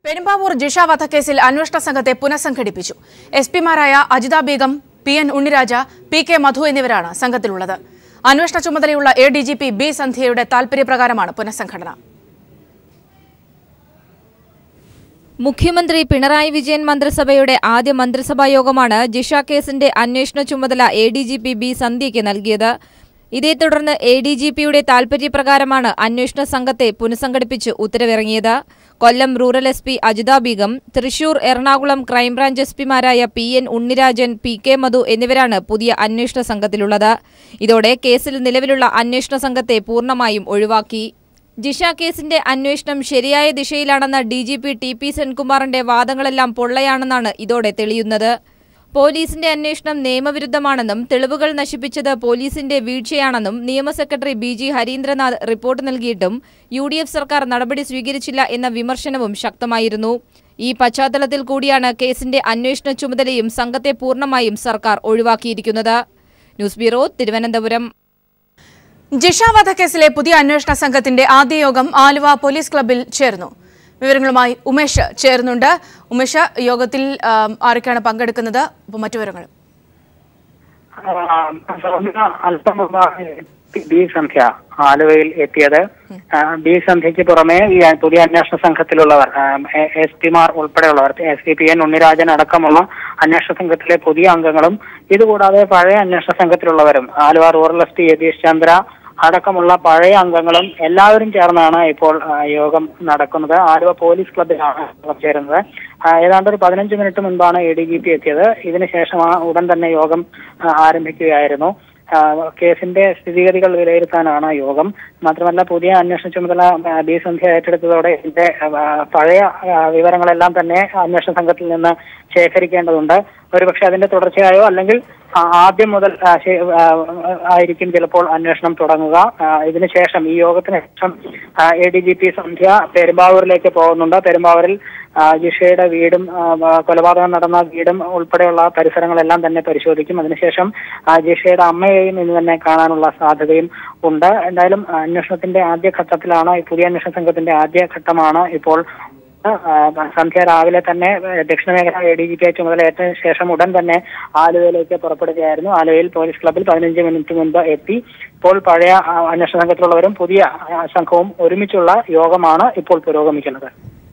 പെരുമ്പാവൂർ ജിഷ വധക്കേസിൽ അന്വേഷണ സംഘത്തെ പുനഃസംഘടിപ്പിച്ചു എസ് പിമാരായ Ajitha Beegum P N Unniraja P K Madhu എന്നിവരാണ് സംഘത്തിലുള്ളത് അന്വേഷണ ചുമതലയുള്ള A D G P B സന്ധ്യയുടെ താൽപര്യപ്രകാരമാണ് പുനഃസംഘടന മുഖ്യമന്ത്രി പിണറായി വിജയൻ മന്ത്രിസഭയുടെ ആദ്യ മന്ത്രിസഭാ യോഗമാണ് ജിഷ കേസിന്റെ അന്വേഷണ ചുമതല A D G P B സന്ധ്യയ്ക്ക് നൽകിയത് ഇതേ തുടർന്ന് എ ഡി ജി പിയുടെ താൽപര്യപ്രകാരമാണ് അന്വേഷണ സംഘത്തെ പുനഃസംഘടിപ്പിച്ച് ഉത്തരവിറങ്ങിയത് Kollam rural S P Ajitha Beegum Thrissur Ernakulam crime branch S പിമാരായ P N Unnirajan P K Madhu എന്നിവരാണ് പുതിയ അന്വേഷണ സംഘത്തിലുള്ളത് ഇതോടെ കേസിൽ നിലവിലുള്ള അന്വേഷണ സംഘത്തെ പൂർണ്ണമായും ഒഴിവാക്കി ജിഷ കേസിന്റെ അന്വേഷണം ശരിയായ ദിശയിലാണെന്ന D G P T P സെൻകുമാറിന്റെ വാദങ്ങളെല്ലാം പൊള്ളയാണെന്നാണ് ഇതോടെ തെളിയുന്നത് പോലീസിന്റെ അന്വേഷണം നിയമവിരുദ്ധമാണെന്നും തെളിവുകൾ നശിപ്പിച്ചത് പോലീസിന്റെ വീഴ്ചയാണെന്നും നിയമ secretary B G Harindranath report നൽകിയിട്ടും യു ഡി എഫ് സർക്കാർ നടപടി സ്വീകരിച്ചില്ല എന്ന വിമർശനവും ശക്തമായിരുന്നു ഈ പശ്ചാത്തലത്തിൽ കൂടിയാണ് കേസിന്റെ അന്വേഷണ ചുമതലയും സംഘത്തെ പൂർണ്ണമായും സർക്കാർ ഒഴിവാക്കിയിരിക്കുന്നത് ന്യൂസ് ബ്യൂറോ തിരുവനന്തപുരം ജിഷ വധക്കേസിലെ പുതിയ അന്വേഷണ സംഘത്തിന്റെ ആദ്യ യോഗം ആലുവ പോലീസ് ക്ലബ്ബിൽ ചേർന്നു വിവരങ്ങളുമായി ഉമേഷ് ചേരുന്നുണ്ട് ഉമേഷ് യോഗത്തിൽ ആം, ആരൊക്കെയാണ് പങ്കെടുക്കുന്നത് അപ്പോൾ മറ്റു വിവരങ്ങൾ സൗമ്യ അല്പം മുമ്പാണ് ബി സന്ധ്യ ആലുവയിൽ എത്തിയത് ആ, ബി സന്ധ്യയ്ക്ക് പുറമെ ഈ പുതിയ അന്വേഷണ സംഘത്തിലുള്ളവർ എസ് പിമാർ ഉൾപ്പെടെയുള്ളവർ S P P N Unnirajan അടക്കമുള്ള അന്വേഷണ സംഘത്തിലെ പുതിയ അംഗങ്ങളും ഇതുകൂടാതെ പഴയ അന്വേഷണ സംഘത്തിലുള്ളവരും Aluva rural S P Yathish Chandra അടക്കമുള്ള പഴയ അംഗങ്ങളും എല്ലാവരും ചേർന്നാണ് ഇപ്പോൾ ആ, യോഗം നടക്കുന്നത് ആലുവ പോലീസ് ക്ലബിലാണ് യോഗം ചേരുന്നത് ആ, ഏതാണ്ട് ഒരു പതിനഞ്ച് മിനിറ്റ് മുൻപാണ് എ ഡി ജി പി എത്തിയത് ഇതിനുശേഷം ആ ഉടൻ തന്നെ യോഗം ആ, ആരംഭിക്കുകയായിരുന്നു ആ, കേസിന്റെ സ്ഥിതിഗതികൾ വിലയിരുത്താനാണ് യോഗം മാത്രമല്ല പുതിയ അന്വേഷണ ചുമതല ആ, ബി സന്ധ്യ ഏറ്റെടുത്തതോടെ ഇതിന്റെ ആ, പഴയ ആ, വിവരങ്ങളെല്ലാം തന്നെ അന്വേഷണ സംഘത്തിൽ നിന്ന് ശേഖരിക്കേണ്ടതുണ്ട് ഒരുപക്ഷെ അതിന്റെ തുടർച്ചയായോ അല്ലെങ്കിൽ ആ, ആദ്യം മുതൽ ആ, ശേ- ആ, ആയിരിക്കും ചിലപ്പോൾ അന്വേഷണം തുടങ്ങുക ആ, ഇതിനുശേഷം ഈ യോഗത്തിന് ശേഷം A D G P Sandhya പെരുമ്പാവൂരിലേക്ക് പോകുന്നുണ്ട് പെരുമ്പാവൂരിൽ ആ, ജിഷയുടെ വീടും ആ, ആ, കൊലപാതകം നടന്ന വീടും ഉൾപ്പെടെയുള്ള പരിസരങ്ങളെല്ലാം തന്നെ പരിശോധിക്കും അതിനുശേഷം ആ, ജിഷയുടെ അമ്മയെയും ഇന്ന് തന്നെ കാണാനുള്ള സാധ്യതയും ഉണ്ട് എന്തായാലും ആ, അന്വേഷണത്തിന്റെ ആദ്യ ഘട്ടത്തിലാണ് ഈ പുതിയ അന്വേഷണ സംഘത്തിന്റെ ആദ്യ ഘട്ടമാണ് ഇപ്പോൾ ആ, സന്ധ്യ രാവിലെ തന്നെ ഏഹ്, ദക്ഷിണ മേഖല എ ഡി ജി പി ചുമതലയേറ്റ ശേഷം ഉടൻ തന്നെ ആലുവയിലേക്ക് പുറപ്പെടുകയായിരുന്നു ആലുവയിൽ പോലീസ് ക്ലബ്ബിൽ പതിനഞ്ച് മിനിറ്റ് മുൻപ് എത്തി ഇപ്പോൾ പഴയ ആ, അന്വേഷണ സംഘത്തിലുള്ളവരും പുതിയ ആ, സംഘവും ഒരുമിച്ചുള്ള യോഗമാണ് ഇപ്പോൾ പുരോഗമിക്കുന്നത്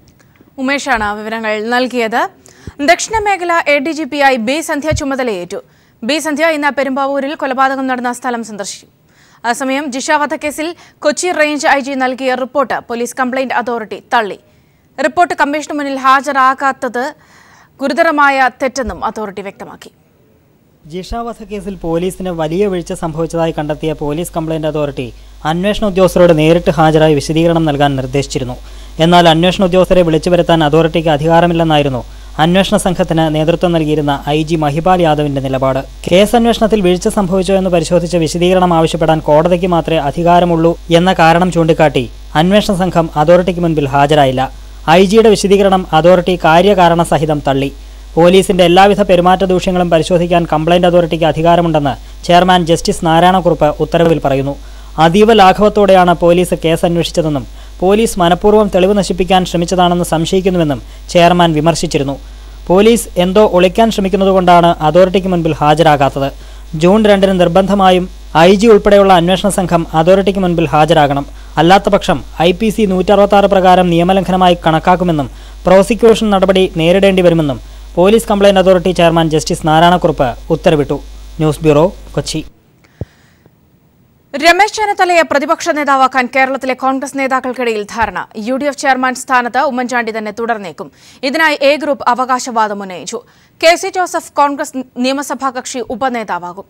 ഉമേഷാണ് വിവരങ്ങൾ നൽകിയത് ദക്ഷിണ മേഖല എ ഡി ജി പി ആയി ബി സന്ധ്യ ചുമതലയേറ്റു ബി സന്ധ്യ ഇന്ന് പെരുമ്പാവൂരിൽ കൊലപാതകം നടന്ന സ്ഥലം സന്ദർശിക്കും അതേസമയം ജിഷ വധക്കേസിൽ കൊച്ചി റേഞ്ച് ഐ ജി നൽകിയ റിപ്പോർട്ട് പോലീസ് കംപ്ലയിന്റ് അതോറിറ്റി തള്ളി റിപ്പോർട്ട് കമ്മീഷന് മുന്നിൽ ഹാജരാക്കാത്തത് ഗുരുതരമായ തെറ്റെന്നും അതോറിറ്റി വ്യക്തമാക്കി ജിഷ വധക്കേസിൽ പോലീസിന് വലിയ വീഴ്ച സംഭവിച്ചതായി കണ്ടെത്തിയ പോലീസ് കംപ്ലയിന്റ് അതോറിറ്റി അന്വേഷണ ഉദ്യോഗസ്ഥരോട് നേരിട്ട് ഹാജരായി വിശദീകരണം നൽകാൻ നിർദ്ദേശിച്ചിരുന്നു എന്നാൽ അന്വേഷണ ഉദ്യോഗസ്ഥരെ വിളിച്ചു വരുത്താൻ അതോറിറ്റിക്ക് അധികാരമില്ലെന്നായിരുന്നു അന്വേഷണ സംഘത്തിന് നേതൃത്വം നൽകിയിരുന്ന ഐ ജി മഹിപാൽ യാദവിന്റെ നിലപാട് കേസ് അന്വേഷണത്തിൽ വീഴ്ച സംഭവിച്ചോ എന്ന് പരിശോധിച്ച വിശദീകരണം ആവശ്യപ്പെടാൻ കോടതിക്ക് മാത്രമേ അധികാരമുള്ളൂ എന്ന കാരണം ചൂണ്ടിക്കാട്ടി അന്വേഷണ സംഘം അതോറിറ്റിക്ക് മുൻപിൽ ഹാജരായില്ല ഐ ജിയുടെ വിശദീകരണം അതോറിറ്റി കാര്യകാരണ സഹിതം തള്ളി പോലീസിന്റെ എല്ലാവിധ പെരുമാറ്റ ദൂഷ്യങ്ങളും പരിശോധിക്കാൻ കംപ്ലയിന്റ് അതോറിറ്റിക്ക് അധികാരമുണ്ടെന്ന് ചെയർമാൻ ജസ്റ്റിസ് നാരായണക്കുറുപ്പ് ഉത്തരവിൽ പറയുന്നു അതീവ ലാഘവത്തോടെയാണ് പോലീസ് കേസ് അന്വേഷിച്ചതെന്നും പോലീസ് മനഃപൂർവ്വം തെളിവ് നശിപ്പിക്കാൻ ശ്രമിച്ചതാണെന്ന് സംശയിക്കുന്നുവെന്നും ചെയർമാൻ വിമർശിച്ചിരുന്നു പോലീസ് എന്തോ ഒളിക്കാൻ ശ്രമിക്കുന്നതുകൊണ്ടാണ് അതോറിറ്റിക്ക് മുൻപിൽ ഹാജരാകാത്തത് ജൂൺ രണ്ടിന് നിർബന്ധമായും ഐ ജി ഉൾപ്പെടെയുള്ള അന്വേഷണ സംഘം അതോറിറ്റിക്ക് മുൻപിൽ ഹാജരാകണം അല്ലാത്തപക്ഷം ഐ പി സി നൂറ്ററുപത്താറ് പ്രകാരം നിയമലംഘനമായി കണക്കാക്കുമെന്നും പ്രോസിക്യൂഷൻ നടപടി നേരിടേണ്ടി വരുമെന്നും police complaint authority chairman justice Narayanakurup ഉത്തരവിട്ടു ന്യൂസ് ബ്യൂറോ കൊച്ചി രമേശ് ചെന്നിത്തലയെ പ്രതിപക്ഷ നേതാവാക്കാൻ കേരളത്തിലെ കോൺഗ്രസ് നേതാക്കൾക്കിടയിൽ ധാരണ യു ഡി എഫ് ചെയർമാൻ സ്ഥാനത്ത് ഉമ്മൻചാണ്ടി തന്നെ തുടർന്നേക്കും ഇതിനായി എ ഗ്രൂപ്പ് അവകാശവാദം ഉന്നയിച്ചു കെ സി ജോസഫ് കോൺഗ്രസ് നിയമസഭാ കക്ഷി ഉപനേതാവാകും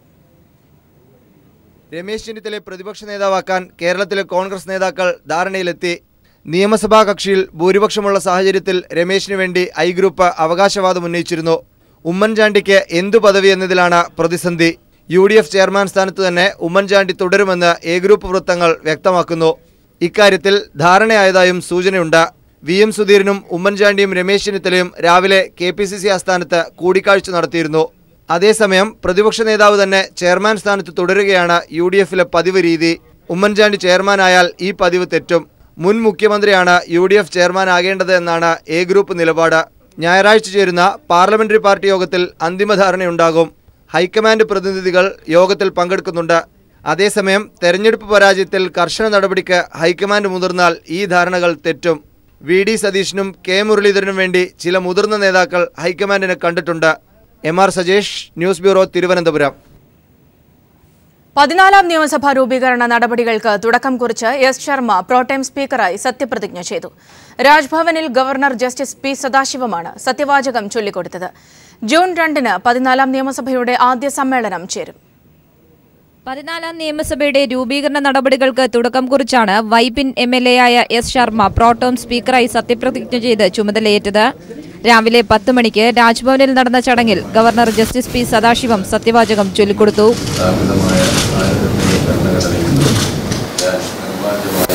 രമേശ് ചെന്നിത്തലയെ പ്രതിപക്ഷ നേതാവാക്കാൻ കേരളത്തിലെ കോൺഗ്രസ് നേതാക്കൾ ധാരണയിലെത്തി നിയമസഭാ കക്ഷിയിൽ ഭൂരിപക്ഷമുള്ള സാഹചര്യത്തിൽ രമേശിന് വേണ്ടി ഐ ഗ്രൂപ്പ് അവകാശവാദം ഉന്നയിച്ചിരുന്നു ഉമ്മൻചാണ്ടിക്ക് എന്തു പദവി എന്നതിലാണ് പ്രതിസന്ധി യു ഡി എഫ് ചെയർമാൻ സ്ഥാനത്ത് തന്നെ ഉമ്മൻചാണ്ടി തുടരുമെന്ന് എ ഗ്രൂപ്പ് വൃത്തങ്ങൾ വ്യക്തമാക്കുന്നു ഇക്കാര്യത്തിൽ ധാരണയായതായും സൂചനയുണ്ട് വി എം സുധീരനും ഉമ്മൻചാണ്ടിയും രമേശ് ചെന്നിത്തലയും രാവിലെ കെ പി സി സി ആസ്ഥാനത്ത് കൂടിക്കാഴ്ച നടത്തിയിരുന്നു അതേസമയം പ്രതിപക്ഷ നേതാവ് തന്നെ ചെയർമാൻ സ്ഥാനത്ത് തുടരുകയാണ് യു ഡി എഫിലെ പതിവ് രീതി ഉമ്മൻചാണ്ടി ചെയർമാനായാൽ ഈ പതിവ് തെറ്റും മുൻ മുഖ്യമന്ത്രിയാണ് യു ഡി എഫ് ചെയർമാൻ ആകേണ്ടത് എന്നാണ് എ ഗ്രൂപ്പ് നിലപാട് ഞായറാഴ്ച ചേരുന്ന പാർലമെന്ററി പാർട്ടി യോഗത്തിൽ അന്തിമ ധാരണയുണ്ടാകും ഹൈക്കമാൻഡ് പ്രതിനിധികൾ യോഗത്തിൽ പങ്കെടുക്കുന്നുണ്ട് അതേസമയം തെരഞ്ഞെടുപ്പ് പരാജയത്തിൽ കർശന നടപടിക്ക് ഹൈക്കമാൻഡ് മുതിർന്നാൽ ഈ ധാരണകൾ തെറ്റും വി ഡി സതീഷിനും കെ മുരളീധരനും വേണ്ടി ചില മുതിർന്ന നേതാക്കൾ ഹൈക്കമാൻഡിനെ കണ്ടിട്ടുണ്ട് M R Sajesh news bureau Thiruvananthapuram പതിനാലാം നിയമസഭാ രൂപീകരണ നടപടികൾക്ക് തുടക്കം കുറിച്ച് എസ് ശർമ്മ പ്രോട്ടേം സ്പീക്കറായി സത്യപ്രതിജ്ഞ ചെയ്തു രാജ്ഭവനിൽ ഗവർണർ ജസ്റ്റിസ് പി സദാശിവമാണ് സത്യവാചകം ചൊല്ലിക്കൊടുത്തത് ജൂൺ രണ്ടിന് പതിനാലാം നിയമസഭയുടെ ആദ്യ സമ്മേളനം ചേരും പതിനാലാം നിയമസഭയുടെ രൂപീകരണ നടപടികൾക്ക് തുടക്കം കുറിച്ചാണ് വൈപ്പിൻ എം എൽ എ ആയ എസ് ശർമ്മ പ്രോട്ടോം സ്പീക്കറായി സത്യപ്രതിജ്ഞ ചെയ്ത് ചുമതലയേറ്റത് രാവിലെ പത്ത് മണിക്ക് രാജ്ഭവനിൽ നടന്ന ചടങ്ങിൽ ഗവർണർ ജസ്റ്റിസ് പി സദാശിവം സത്യവാചകം ചൊല്ലിക്കൊടുത്തു സ്ഥാപിതമായ ഭാരതത്തിന്റെ ഭരണഘടനയും ഞാൻ നിർമ്മാർജ്ജമായ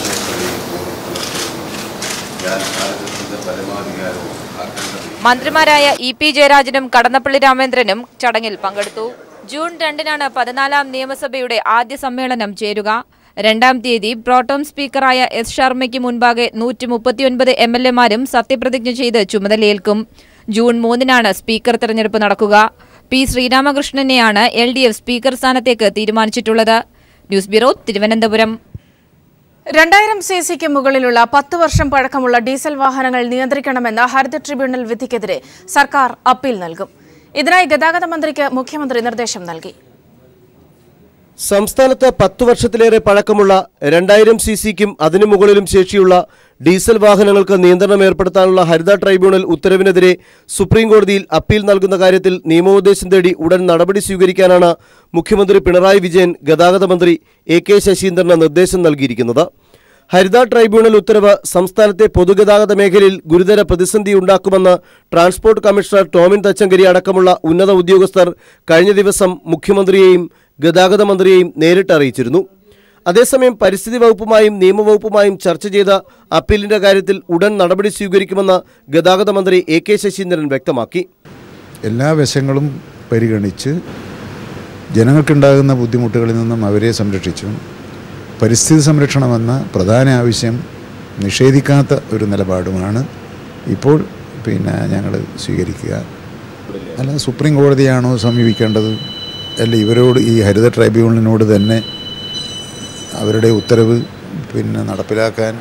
ഞാൻ ഭാരതത്തിന്റെ പരമാധികാരവും അഖണ്ഡതയും മന്ത്രിമാരായ ഇ പി ജയരാജനും കടന്നപ്പള്ളി രാമേന്ദ്രനും ചടങ്ങിൽ പങ്കെടുത്തു ജൂൺ രണ്ടിനാണ് പതിനാലാം നിയമസഭയുടെ ആദ്യ സമ്മേളനം ചേരുക രണ്ടാം തീയതി പ്രോട്ടോം സ്പീക്കറായ എസ് ശർമ്മയ്ക്ക് മുൻപാകെ നൂറ്റി മുപ്പത്തിയൊൻപത് എം എൽ എമാരും സത്യപ്രതിജ്ഞ ചെയ്ത് ചുമതലയേൽക്കും ജൂൺ മൂന്നിനാണ് സ്പീക്കർ തെരഞ്ഞെടുപ്പ് നടക്കുക പി ശ്രീരാമകൃഷ്ണനെയാണ് എൽ ഡി എഫ് സ്പീക്കർ സ്ഥാനത്തേക്ക് തീരുമാനിച്ചിട്ടുള്ളത് ന്യൂസ് ബ്യൂറോ തിരുവനന്തപുരം രണ്ടായിരം സി സിക്ക് മുകളിലുള്ള പത്ത് വർഷം പഴക്കമുള്ള ഡീസൽ വാഹനങ്ങൾ നിയന്ത്രിക്കണമെന്ന ഹരിത ട്രിബ്യൂണൽ വിധിക്കെതിരെ സർക്കാർ അപ്പീൽ നൽകും ഇതിനായി ഗതാഗത മന്ത്രിക്ക് മുഖ്യമന്ത്രി നിർദ്ദേശം നൽകി സംസ്ഥാനത്ത് പത്തു വർഷത്തിലേറെ പഴക്കമുള്ള രണ്ടായിരം സി സിക്കും അതിനു മുകളിലും ശേഷിയുള്ള ഡീസൽ വാഹനങ്ങൾക്ക് നിയന്ത്രണം ഏർപ്പെടുത്താനുള്ള ഹരിത ട്രൈബ്യൂണൽ ഉത്തരവിനെതിരെ സുപ്രീം കോടതിയിൽ അപ്പീൽ നൽകുന്ന കാര്യത്തിൽ നിയമോപദേശം തേടി ഉടൻ നടപടി സ്വീകരിക്കാനാണ് മുഖ്യമന്ത്രി പിണറായി വിജയൻ ഗതാഗത മന്ത്രി എ കെ ശശീന്ദ്രന് നിർദ്ദേശം നൽകിയിരിക്കുന്നത് ഹരിത ട്രൈബ്യൂണൽ ഉത്തരവ് സംസ്ഥാനത്തെ പൊതുഗതാഗത മേഖലയിൽ ഗുരുതര പ്രതിസന്ധി ഉണ്ടാക്കുമെന്ന് ട്രാൻസ്പോർട്ട് കമ്മീഷണർ ടോമിൻ തച്ചങ്കരി അടക്കമുള്ള ഉന്നത ഉദ്യോഗസ്ഥർ കഴിഞ്ഞ ദിവസം മുഖ്യമന്ത്രിയെയും ഗതാഗത മന്ത്രിയെയും നേരിട്ട് അറിയിച്ചിരുന്നു അതേസമയം പരിസ്ഥിതി വകുപ്പുമായും നിയമവകുപ്പുമായും ചർച്ച ചെയ്ത അപ്പീലിന്റെ കാര്യത്തിൽ ഉടൻ നടപടി സ്വീകരിക്കുമെന്ന് ഗതാഗത മന്ത്രി എ കെ ശശീന്ദ്രൻ വ്യക്തമാക്കി എല്ലാ വശങ്ങളും പരിഗണിച്ച് ജനങ്ങൾക്കുണ്ടാകുന്ന ബുദ്ധിമുട്ടുകളിൽ നിന്നും അവരെ സംരക്ഷിച്ചു പരിസ്ഥിതി സംരക്ഷണമെന്ന പ്രധാന ആവശ്യം നിഷേധിക്കാത്ത ഒരു നിലപാടുമാണ് ഇപ്പോൾ പിന്നെ ഞങ്ങൾ സ്വീകരിക്കുക അല്ല സുപ്രീം കോടതിയാണോ സമീപിക്കേണ്ടത് അല്ല ഇവരോട് ഈ ഹരിത ട്രൈബ്യൂണലിനോട് തന്നെ അവരുടെ ഉത്തരവ് പിന്നെ നടപ്പിലാക്കാൻ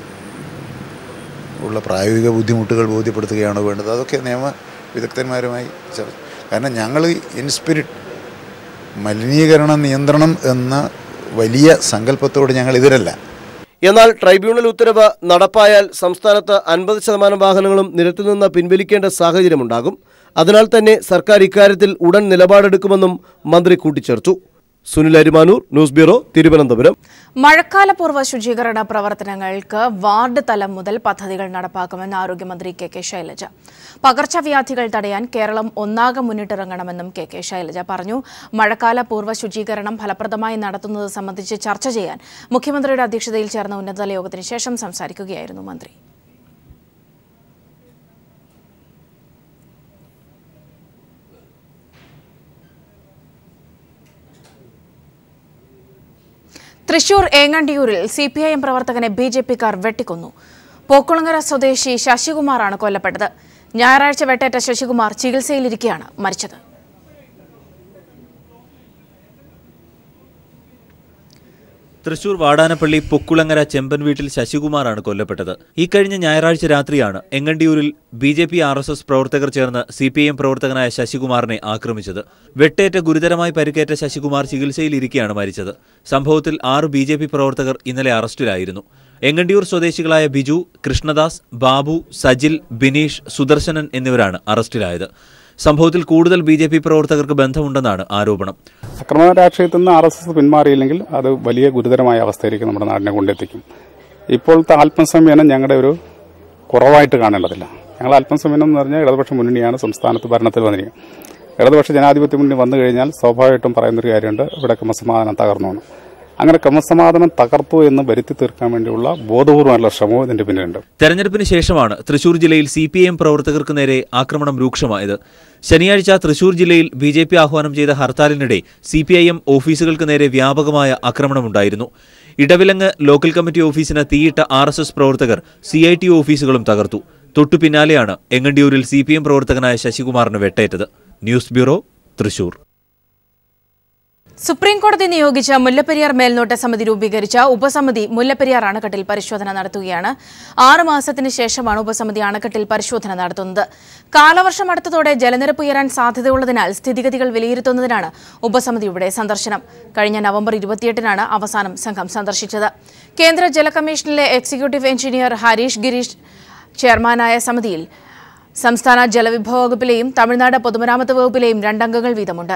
ഉള്ള പ്രായോഗിക ബുദ്ധിമുട്ടുകൾ ബോധ്യപ്പെടുത്തുകയാണോ വേണ്ടത് അതൊക്കെ നിയമ വിദഗ്ധന്മാരുമായി ചർച്ച കാരണം ഞങ്ങൾ ഇൻസ്പിരിറ്റ് മലിനീകരണ നിയന്ത്രണം എന്ന വലിയ സങ്കല്പത്തോട് ഞങ്ങൾ എതിരല്ല എന്നാൽ ട്രൈബ്യൂണൽ ഉത്തരവ് നടപ്പായാൽ സംസ്ഥാനത്ത് അൻപത് ശതമാനം വാഹനങ്ങളും നിരത്തിൽ നിന്ന് പിൻവലിക്കേണ്ട സാഹചര്യമുണ്ടാകും അതിനാൽ തന്നെ സർക്കാർ ഇക്കാര്യത്തിൽ ഉടൻ നിലപാടെടുക്കുമെന്നും മന്ത്രി കൂട്ടിച്ചേർത്തു സുനിൽ അരിമാനൂർ ന്യൂസ് ബ്യൂറോ തിരുവനന്തപുരം മഴക്കാലപൂർവ്വ ശുചീകരണ പ്രവർത്തനങ്ങൾക്ക് വാർഡ് തലം മുതൽ പദ്ധതികൾ നടപ്പാക്കുമെന്ന് ആരോഗ്യമന്ത്രി കെ കെ ശൈലജ പകർച്ചവ്യാധികൾ തടയാൻ കേരളം ഒന്നാകെ മുന്നിട്ടിറങ്ങണമെന്നും കെ കെ ശൈലജ പറഞ്ഞു മഴക്കാലപൂർവ്വ ശുചീകരണം ഫലപ്രദമായി നടത്തുന്നത് സംബന്ധിച്ച് ചർച്ച ചെയ്യാൻ മുഖ്യമന്ത്രിയുടെ അധ്യക്ഷതയിൽ ചേർന്ന ഉന്നതതല യോഗത്തിന് ശേഷം സംസാരിക്കുകയായിരുന്നു മന്ത്രി തൃശൂർ ഏങ്ങണ്ടിയൂരിൽ സി പി ഐ എം പ്രവർത്തകനെ ബി ജെ പിക്കാർ വെട്ടിക്കൊന്നു പോക്കുളങ്ങര സ്വദേശി ശശികുമാറാണ് കൊല്ലപ്പെട്ടത് ഞായറാഴ്ച വെട്ടേറ്റ ശശികുമാർ ചികിത്സയിലിരിക്കെയാണ് മരിച്ചത് തൃശൂർ വാടാനപ്പള്ളി പൊക്കുളങ്ങര ചെമ്പൻ വീട്ടിൽ ശശികുമാറാണ് കൊല്ലപ്പെട്ടത് ഈ കഴിഞ്ഞ ഞായറാഴ്ച രാത്രിയാണ് എങ്ങണ്ടിയൂരിൽ B J P R S S പ്രവർത്തകർ ചേർന്ന് സി പി എം പ്രവർത്തകനായ ശശികുമാറിനെ ആക്രമിച്ചത് വെട്ടേറ്റ് ഗുരുതരമായി പരിക്കേറ്റ ശശികുമാർ ചികിത്സയിലിരിക്കെയാണ് മരിച്ചത് സംഭവത്തിൽ ആറ് ബി ജെ പി പ്രവർത്തകർ ഇന്നലെ അറസ്റ്റിലായിരുന്നു എങ്ങണ്ടിയൂർ സ്വദേശികളായ ബിജു കൃഷ്ണദാസ് ബാബു സജിൽ ബിനീഷ് സുദർശനൻ എന്നിവരാണ് അറസ്റ്റിലായത് സംഭവത്തിൽ കൂടുതൽ ബി ജെ പി പ്രവർത്തകർക്ക് ബന്ധമുണ്ടെന്നാണ് ആരോപണം അക്രമ രാഷ്ട്രീയത്തിൽ നിന്ന് ആർ എസ് എസ് പിന്മാറിയില്ലെങ്കിൽ അത് വലിയ ഗുരുതരമായ അവസ്ഥയിലേക്ക് നമ്മുടെ നാടിനെ കൊണ്ടെത്തിക്കും ഇപ്പോഴത്തെ ആത്മസംയമനം ഞങ്ങളുടെ ഒരു കുറവായിട്ട് കാണേണ്ടതില്ല ഞങ്ങൾ ആത്മസംയമനം എന്ന് പറഞ്ഞാൽ ഇടതുപക്ഷ മുന്നണിയാണ് സംസ്ഥാനത്ത് ഭരണത്തിൽ വന്നിരിക്കുന്നത് ഇടതുപക്ഷ ജനാധിപത്യ മുന്നണി വന്നു കഴിഞ്ഞാൽ സ്വാഭാവികമായിട്ടും പറയുന്നൊരു കാര്യമുണ്ട് ഇവിടെ ക്രമസമാധാനം തകർന്നു എന്ന്. അങ്ങനെ ക്രമസമാധാനം തകർത്തു എന്ന് വരുത്തി തീർക്കാൻ വേണ്ടിയുള്ള ബോധപൂർവ്വമുള്ള ശ്രമവും ഇതിന്റെ പിന്നിലുണ്ട് തെരഞ്ഞെടുപ്പിന് ശേഷമാണ് തൃശൂർ ജില്ലയിൽ സി പി എം പ്രവർത്തകർക്ക് നേരെ ആക്രമണം രൂക്ഷമായത് ശനിയാഴ്ച തൃശൂർ ജില്ലയിൽ ബി ജെ പി ആഹ്വാനം ചെയ്ത ഹർത്താലിനിടെ സി പി ഐ എം ഓഫീസുകൾക്ക് നേരെ വ്യാപകമായ ആക്രമണമുണ്ടായിരുന്നു ഇടവിലങ്ങ് ലോക്കൽ കമ്മിറ്റി ഓഫീസിന് തീയിട്ട ആർ എസ് എസ് പ്രവർത്തകർ സി ഐ ടി ഓഫീസുകളും തകർത്തു തൊട്ടു പിന്നാലെയാണ് എങ്ങണ്ടിയൂരിൽ സി പി എം പ്രവർത്തകനായ ശശികുമാറിന് വെട്ടേറ്റത് ന്യൂസ് ബ്യൂറോ തൃശൂർ സുപ്രീം കോടതി നിയോഗിച്ച മുല്ലപ്പെരിയാർ മേൽനോട്ട സമിതി രൂപീകരിച്ച ഉപസമിതി മുല്ലപ്പെരിയാർ അണക്കെട്ടിൽ പരിശോധന നടത്തുകയാണ് ആറ് മാസത്തിന് ശേഷമാണ് ഉപസമിതി അണക്കെട്ടിൽ പരിശോധന നടത്തുന്നത് കാലവർഷം അടുത്തതോടെ ജലനിരപ്പ് ഉയരാൻ സാധ്യതയുള്ളതിനാൽ സ്ഥിതിഗതികൾ വിലയിരുത്തുന്നതിനാണ് ഉപസമിതിയുടെ സന്ദർശനം കഴിഞ്ഞ നവംബർ ഇരുപത്തിയെട്ടിനാണ് അവസാനം സംഘം സന്ദർശിച്ചത് കേന്ദ്ര ജല കമ്മീഷനിലെ എക്സിക്യൂട്ടീവ് എഞ്ചിനീയർ ഹരീഷ് ഗിരീഷ് ചെയർമാനായ സമിതിയിൽ സംസ്ഥാന ജലവിഭവ വകുപ്പിലെയും തമിഴ്നാട് പൊതുമരാമത്ത് വകുപ്പിലെയും രണ്ടംഗങ്ങൾ വീതമുണ്ട്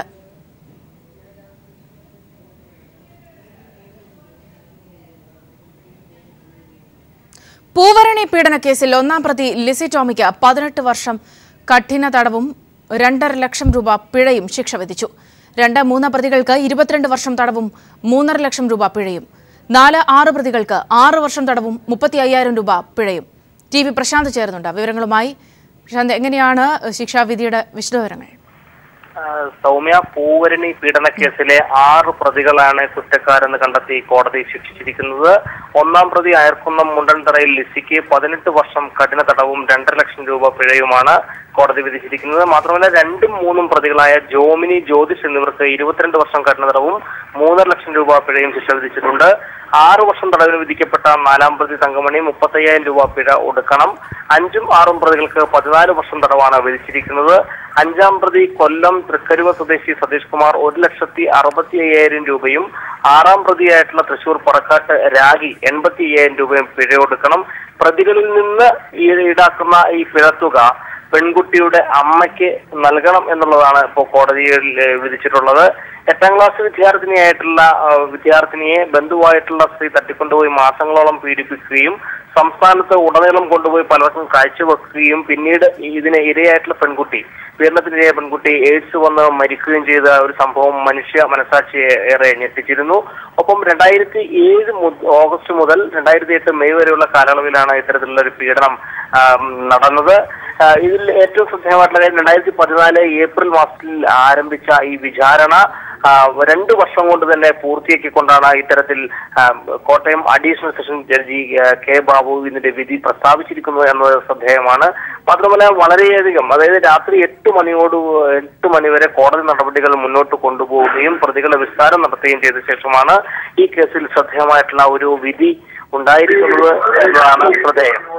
പൂവരണി പീഡനക്കേസിൽ ഒന്നാം പ്രതി ലിസി ടോമിക്ക് പതിനെട്ട് വർഷം കഠിന തടവും രണ്ടര ലക്ഷം രൂപ പിഴയും ശിക്ഷ വിധിച്ചു രണ്ട് മൂന്ന് പ്രതികൾക്ക് ഇരുപത്തിരണ്ട് വർഷം തടവും മൂന്നര ലക്ഷം രൂപ പിഴയും നാല് ആറ് പ്രതികൾക്ക് ആറ് വർഷം തടവും മുപ്പത്തി അയ്യായിരം രൂപ പിഴയും ടി വി പ്രശാന്ത് ചേരുന്നുണ്ട് വിവരങ്ങളുമായി പ്രശാന്ത് എങ്ങനെയാണ് ശിക്ഷാവിധിയുടെ വിശദവിവരങ്ങൾ ആ, സൗമ്യ പൂവരണി പീഡനക്കേസിലെ ആറ് പ്രതികളാണ് കുറ്റക്കാരെന്ന് കണ്ടെത്തി കോടതി ശിക്ഷിച്ചിരിക്കുന്നത് ഒന്നാം പ്രതി അയർക്കുന്നം മുണ്ടൻതറയിൽ ലിസിക്ക് പതിനെട്ട് വർഷം കഠിന തടവും രണ്ടര ലക്ഷം രൂപ പിഴയുമാണ് കോടതി വിധിച്ചിരിക്കുന്നത് മാത്രമല്ല രണ്ടും മൂന്നും പ്രതികളായ ജോമിനി ജ്യോതിഷ് എന്നിവർക്ക് ഇരുപത്തിരണ്ട് വർഷം കഠിന തടവും മൂന്നര ലക്ഷം രൂപ പിഴയും ശിക്ഷ വിധിച്ചിട്ടുണ്ട് ആറ് വർഷം തടവിന് വിധിക്കപ്പെട്ട നാലാം പ്രതി തങ്കമണി മുപ്പത്തയ്യായിരം രൂപ പിഴ ഒടുക്കണം അഞ്ചും ആറും പ്രതികൾക്ക് പതിനാല് വർഷം തടവാണ് വിധിച്ചിരിക്കുന്നത് അഞ്ചാം പ്രതി കൊല്ലം തൃക്കരുവ സ്വദേശി സതീഷ് കുമാർ ഒരു ലക്ഷത്തി അറുപത്തി അയ്യായിരം രൂപയും ആറാം പ്രതിയായിട്ടുള്ള തൃശൂർ പറക്കാട്ട് രാഗി എൺപത്തി അയ്യായിരം രൂപയും പിഴ ഒടുക്കണം പ്രതികളിൽ നിന്ന് ഈ ഈടാക്കുന്ന ഈ പിഴത്തുക പെൺകുട്ടിയുടെ അമ്മയ്ക്ക് നൽകണം എന്നുള്ളതാണ് ഇപ്പോൾ കോടതിയിൽ ഏഹ്, വിധിച്ചിട്ടുള്ളത് എട്ടാം ക്ലാസ് വിദ്യാർത്ഥിനിയായിട്ടുള്ള ആ, വിദ്യാർത്ഥിനിയെ ബന്ധുവായിട്ടുള്ള സ്ത്രീ തട്ടിക്കൊണ്ടുപോയി മാസങ്ങളോളം പീഡിപ്പിക്കുകയും സംസ്ഥാനത്ത് ഉടനീളം കൊണ്ടുപോയി പലർക്കും കാഴ്ചവെക്കുകയും പിന്നീട് ഇതിന് ഇരയായിട്ടുള്ള പെൺകുട്ടി പീഡനത്തിനിരയായ പെൺകുട്ടി എയ്ഡ്സ് വന്ന് മരിക്കുകയും ചെയ്ത ഒരു സംഭവം മനുഷ്യ മനസാക്ഷിയെ ഏറെ ഞെട്ടിച്ചിരുന്നു ഒപ്പം രണ്ടായിരത്തി ഏഴ് ഓഗസ്റ്റ് മുതൽ രണ്ടായിരത്തി എട്ട് മെയ് വരെയുള്ള കാലയളവിലാണ് ഇത്തരത്തിലുള്ള ഒരു പീഡനം ആ, നടന്നത് ആ, ഇതിൽ ഏറ്റവും ശ്രദ്ധേയമായിട്ടുള്ള കാര്യം രണ്ടായിരത്തി പതിനാല് ഏപ്രിൽ മാസത്തിൽ ആരംഭിച്ച ഈ വിചാരണ ആ, രണ്ട് വർഷം കൊണ്ട് തന്നെ പൂർത്തിയാക്കിക്കൊണ്ടാണ് ഇത്തരത്തിൽ ആ, കോട്ടയം അഡീഷണൽ സെഷൻ ജഡ്ജി ആ, കെ ബാബു ഇതിന്റെ വിധി പ്രസ്താവിച്ചിരിക്കുന്നത് എന്നത് ശ്രദ്ധേയമാണ് മാത്രമല്ല വളരെയധികം അതായത് രാത്രി എട്ട് മണിയോട് എട്ട് മണി വരെ കോടതി നടപടികൾ മുന്നോട്ട് കൊണ്ടുപോവുകയും പ്രതികളെ വിസ്താരം നടത്തുകയും ചെയ്ത ശേഷമാണ് ഈ കേസിൽ ശ്രദ്ധേയമായിട്ടുള്ള ഒരു വിധി ഉണ്ടായിരിക്കുന്നത് എന്നതാണ് ശ്രദ്ധേയം